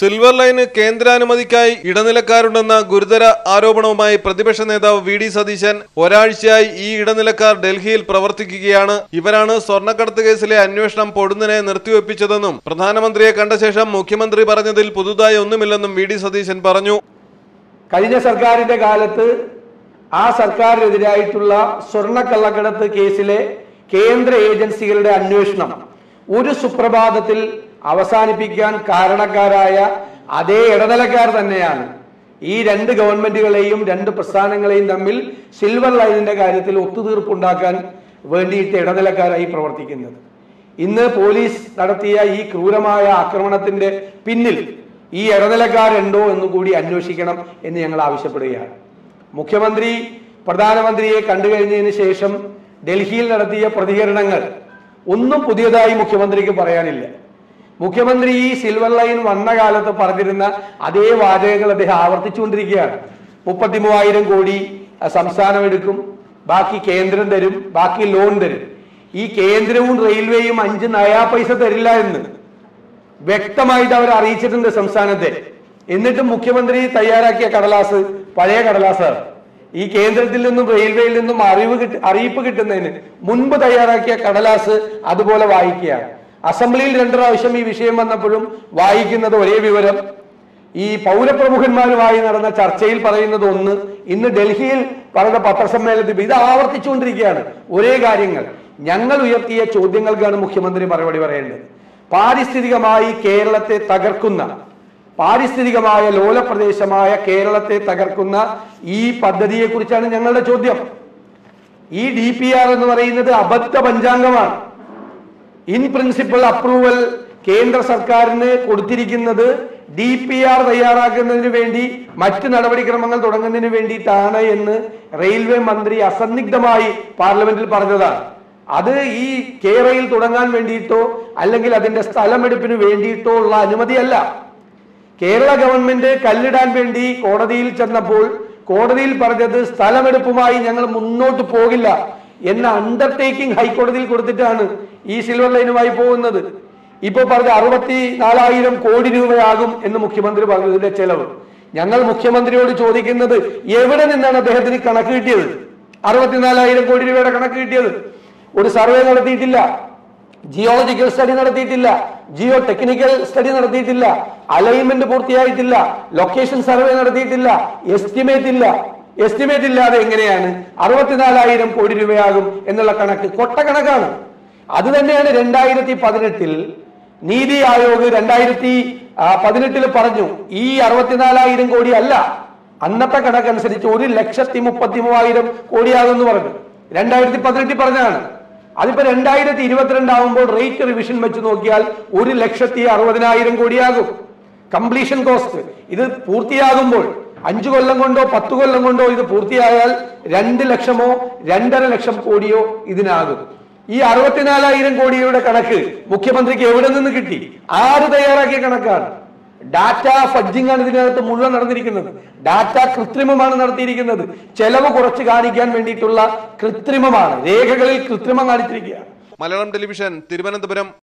silver line കേന്ദ്രാനുമതിക്കായി ഇടനിലക്കാരുണ്ടെന്ന ഗുരുതര ആരോപണവുമായി പ്രതിപക്ഷ നേതാവ് വി ഡി സതീശൻ ഒരാഴ്ചയായി ഈ ഇടനിലക്കാർ ഡൽഹിയിൽ പ്രവർത്തിക്കുകയാണ് ഇവരാണ് സ്വർണ്ണക്കടത്ത് കേസിലെ അന്വേഷണം പൊടുന്നനെ നിർത്തിവെപ്പിച്ചതെന്നും പ്രധാനമന്ത്രിയെ കണ്ട ശേഷം മുഖ്യമന്ത്രി പറഞ്ഞതിൽ പുതുതായി ഒന്നുമില്ലെന്നും വി ഡി സതീശൻ പറഞ്ഞു കഴിഞ്ഞ സർക്കാരിന്റെ കാലത്ത് ആ സർക്കാരിനെതിരായിട്ടുള്ള സ്വർണ്ണക്കള്ളക്കടത്ത് കേസിലെ കേന്ദ്ര ഏജൻസികളുടെ അന്വേഷണം ഒരു സുപ്രഭാതത്തിൽ അവസാനിപ്പിക്കാൻ കാരണക്കാരായ അതേ ഇടനിലക്കാർ തന്നെയാണ് ഈ രണ്ട് ഗവൺമെന്റുകളെയും രണ്ട് പ്രസ്ഥാനങ്ങളെയും തമ്മിൽ സിൽവർ ലൈനിന്റെ കാര്യത്തിൽ ഒത്തുതീർപ്പുണ്ടാക്കാൻ വേണ്ടിയിട്ട് ഇടനിലക്കാരായി പ്രവർത്തിക്കുന്നത് ഇന്ന് പോലീസ് നടത്തിയ ഈ ക്രൂരമായ ആക്രമണത്തിന്റെ പിന്നിൽ ഈ ഇടനിലക്കാരുണ്ടോ എന്ന് കൂടി അന്വേഷിക്കണം എന്ന് ഞങ്ങൾ ആവശ്യപ്പെടുകയാണ് മുഖ്യമന്ത്രി പ്രധാനമന്ത്രിയെ കണ്ടു കഴിഞ്ഞതിന് ശേഷം ഡൽഹിയിൽ നടത്തിയ പ്രതികരണങ്ങൾ ഒന്നും പുതിയതായി മുഖ്യമന്ത്രിക്ക് പറയാനില്ല മുഖ്യമന്ത്രി ഈ സിൽവർ ലൈൻ വന്ന കാലത്ത് പറഞ്ഞിരുന്ന അതേ വാചകങ്ങൾ അദ്ദേഹം ആവർത്തിച്ചുകൊണ്ടിരിക്കുകയാണ് മുപ്പത്തി മൂവായിരം കോടി അഹ്, സംസ്ഥാനം എടുക്കും ബാക്കി കേന്ദ്രം തരും ബാക്കി ലോൺ തരും ഈ കേന്ദ്രവും റെയിൽവേയും അഞ്ച് നയാ പൈസ തരില്ല എന്ന് വ്യക്തമായിട്ട് അവർ അറിയിച്ചിട്ടുണ്ട് സംസ്ഥാനത്തെ എന്നിട്ടും മുഖ്യമന്ത്രി തയ്യാറാക്കിയ കടലാസ് പഴയ കടലാസാണ് ഈ കേന്ദ്രത്തിൽ നിന്നും റെയിൽവേയിൽ നിന്നും അറിവ് കിട്ട അറിയിപ്പ് കിട്ടുന്നതിന് മുൻപ് തയ്യാറാക്കിയ കടലാസ് അതുപോലെ വായിക്കുകയാണ് അസംബ്ലിയിൽ രണ്ടു പ്രാവശ്യം ഈ വിഷയം വന്നപ്പോഴും വായിക്കുന്നത് ഒരേ വിവരം ഈ പൗരപ്രമുഖന്മാരുമായി നടന്ന ചർച്ചയിൽ പറയുന്നത് ഒന്ന് ഇന്ന് ഡൽഹിയിൽ പറഞ്ഞ പത്രസമ്മേളനത്തിൽ ഇത് ആവർത്തിച്ചുകൊണ്ടിരിക്കുകയാണ് ഒരേ കാര്യങ്ങൾ ഞങ്ങൾ ഉയർത്തിയ ചോദ്യങ്ങൾക്കാണ് മുഖ്യമന്ത്രി മറുപടി പറയേണ്ടത് പാരിസ്ഥിതികമായി കേരളത്തെ തകർക്കുന്ന പാരിസ്ഥിതികമായ ലോലപ്രദേശമായ കേരളത്തെ തകർക്കുന്ന ഈ പദ്ധതിയെ കുറിച്ചാണ് ഞങ്ങളുടെ ചോദ്യം ഈ ഡി പി ആർ എന്ന് പറയുന്നത് അബദ്ധ പഞ്ചാംഗമാണ് ഇൻ പ്രിൻസിപ്പൽ അപ്രൂവൽ കേന്ദ്ര സർക്കാരിന് കൊടുത്തിരിക്കുന്നത് ഡി പി ആർ തയ്യാറാക്കുന്നതിന് വേണ്ടി മറ്റ് നടപടിക്രമങ്ങൾ തുടങ്ങുന്നതിന് വേണ്ടിയിട്ടാണ് എന്ന് റെയിൽവേ മന്ത്രി അസന്നിഗ്ധമായി പാർലമെന്റിൽ പറഞ്ഞതാണ് അത് ഈ കേരയിൽ തുടങ്ങാൻ വേണ്ടിയിട്ടോ അല്ലെങ്കിൽ അതിന്റെ സ്ഥലമെടുപ്പിന് വേണ്ടിയിട്ടോ ഉള്ള അനുമതിയല്ല കേരള ഗവൺമെന്റ് കല്ലിടാൻ വേണ്ടി കോടതിയിൽ ചെന്നപ്പോൾ കോടതിയിൽ പറഞ്ഞത് സ്ഥലമെടുപ്പുമായി ഞങ്ങൾ മുന്നോട്ട് പോകില്ല എന്ന അണ്ടർടേക്കിംഗ് ഹൈക്കോടതിയിൽ കൊടുത്തിട്ടാണ് ഈ സിൽവർ ലൈനുമായി പോകുന്നത് ഇപ്പൊ പറഞ്ഞ അറുപത്തി നാലായിരം കോടി രൂപയാകും എന്ന് മുഖ്യമന്ത്രി പറഞ്ഞു ഇതിന്റെ ചെലവ് ഞങ്ങൾ മുഖ്യമന്ത്രിയോട് ചോദിക്കുന്നത് എവിടെ നിന്നാണ് അദ്ദേഹത്തിന് കണക്ക് കിട്ടിയത് അറുപത്തിനാലായിരം കോടി രൂപയുടെ കണക്ക് കിട്ടിയത് ഒരു സർവേ നടത്തിയിട്ടില്ല ജിയോളജിക്കൽ സ്റ്റഡി നടത്തിയിട്ടില്ല ജിയോ ടെക്നിക്കൽ സ്റ്റഡി നടത്തിയിട്ടില്ല അലൈൻമെന്റ് പൂർത്തിയായിട്ടില്ല ലൊക്കേഷൻ സർവേ നടത്തിയിട്ടില്ല എസ്റ്റിമേറ്റ് ഇല്ല എസ്റ്റിമേറ്റ് ഇല്ലാതെ എങ്ങനെയാണ് അറുപത്തിനാലായിരം കോടി രൂപയാകും എന്നുള്ള കണക്ക് കൊട്ട കണക്കാണ് അത് തന്നെയാണ് രണ്ടായിരത്തി പതിനെട്ടിൽ നീതി ആയോഗ് രണ്ടായിരത്തി പതിനെട്ടിൽ പറഞ്ഞു ഈ അറുപത്തിനാലായിരം കോടി അല്ല അന്നത്തെ കണക്കനുസരിച്ച് ഒരു ലക്ഷത്തി മുപ്പത്തി മൂവായിരം കോടിയാകുമെന്ന് പറഞ്ഞു രണ്ടായിരത്തി പതിനെട്ടിൽ പറഞ്ഞതാണ് അതിപ്പോ രണ്ടായിരത്തി ഇരുപത്തിരണ്ട് ആകുമ്പോൾ റേറ്റ് റിവിഷൻ വെച്ച് നോക്കിയാൽ ഒരു ലക്ഷത്തി അറുപതിനായിരം കോടിയാകും കംപ്ലീഷൻ കോസ്റ്റ് ഇത് പൂർത്തിയാകുമ്പോൾ അഞ്ചു കൊല്ലം കൊണ്ടോ പത്ത് കൊല്ലം കൊണ്ടോ ഇത് പൂർത്തിയായാൽ രണ്ട് ലക്ഷമോ രണ്ടര ലക്ഷം കോടിയോ ഇതിനാകും ഈ അറുപത്തിനാലായിരം കോടിയുടെ കണക്ക് മുഖ്യമന്ത്രിക്ക് എവിടെ നിന്ന് കിട്ടി ആര് തയ്യാറാക്കിയ കണക്കാണ് ഡാറ്റ ഫഡ്ജിംഗ് ആണ് ഇതിനകത്ത് മുഴുവൻ നടന്നിരിക്കുന്നത് ഡാറ്റ കൃത്രിമമാണ് നടത്തിയിരിക്കുന്നത് ചെലവ് കുറച്ച് കാണിക്കാൻ വേണ്ടിയിട്ടുള്ള കൃത്രിമമാണ് രേഖകളിൽ കൃത്രിമം കാണിച്ചിരിക്കുകയാണ് മലയാളം ടെലിവിഷൻ തിരുവനന്തപുരം